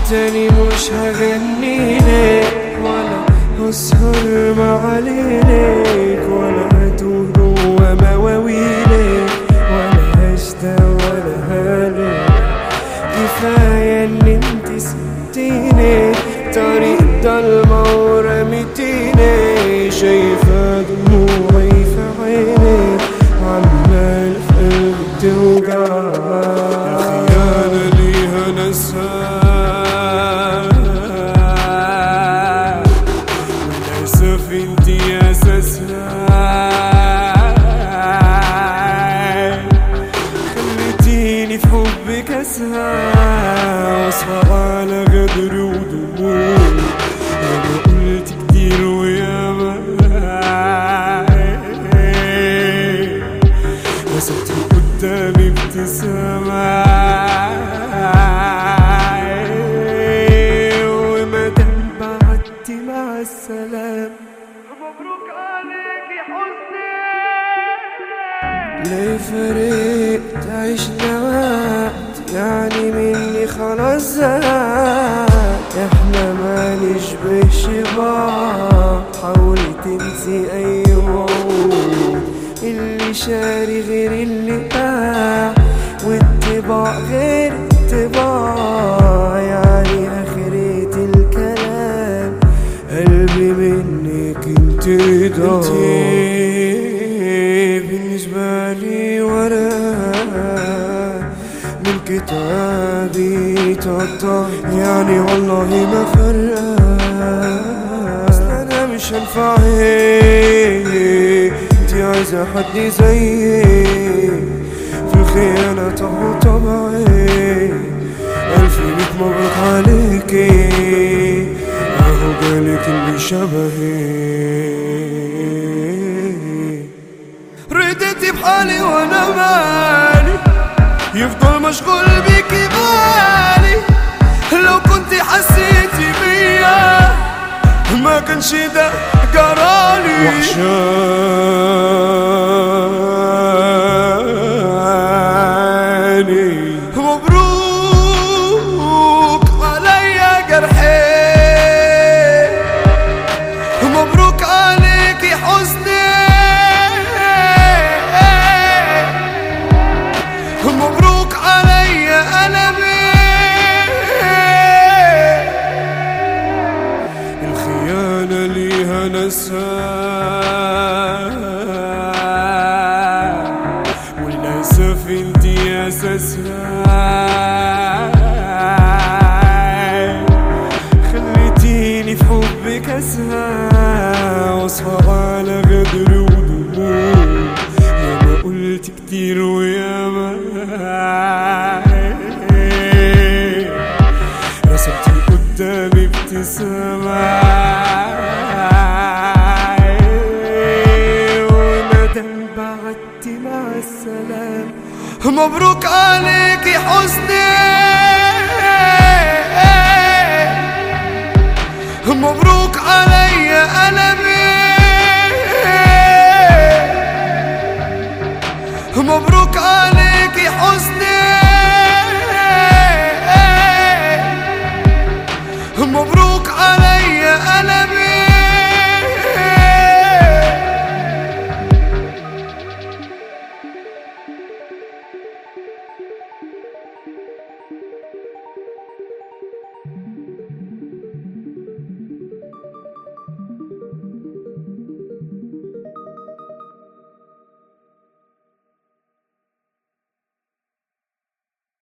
تاني مش هغني لك ولا هسهر مع ليلك ولا هتوه جوا مواويلك ولا هشتى ولا هلك كفاية ان انت سبتيني طريق ضلمة ورميتيني شايفة دموعي في عيني عمال في قلبي بتوجع الخيانة ليها ناسها وللأسف انتي أساسها خليتيني في حبك أسهى واصحى على غدر ودموع ياما قلت كتير وياما رسمتي قدامي ابتسامة ومادام بعدتي مع السلامة مبروك عليك يا حسني ليه فرقت عشنا وقت يعني مني خلاص زهقت احنا ما نشبهش بعض حاولي تنسي اي وعود اللي شاري غير اللي باع والطباع غير الطباع يعني اخرة الكلام قلبي منك انت ضاع بالنسبة لي ورقة من كتابي تقطع يعني والله ما فرقة اصل انا مش هنفع هيك انتي عايزة حد زيك في الخيانة طبعا طبعي ألف ميت مبروك عليكي أهو جالك اللي شبهي رديتي بحالي وانا مالي يفضل مشغول بيكي بالي لو كنت حسيتي بيا ما كانش ده جرالي وحشاني مبروك عليا جرحي مبروك عليك يا حسني مبروك عليا ألمي الخيانة ليها ناسها وللأسف انتي أساسها خليتيني في حبك أسهى واصحى على غدر ودموع ياما قلت كتير وياما رسمتي قدامي ابتسامة ومادام بعدتي مع السلامة مبروك عليك يا حسني مبروك عليا ألمي مبروك عليك يا حسني مبروك عليا ألمي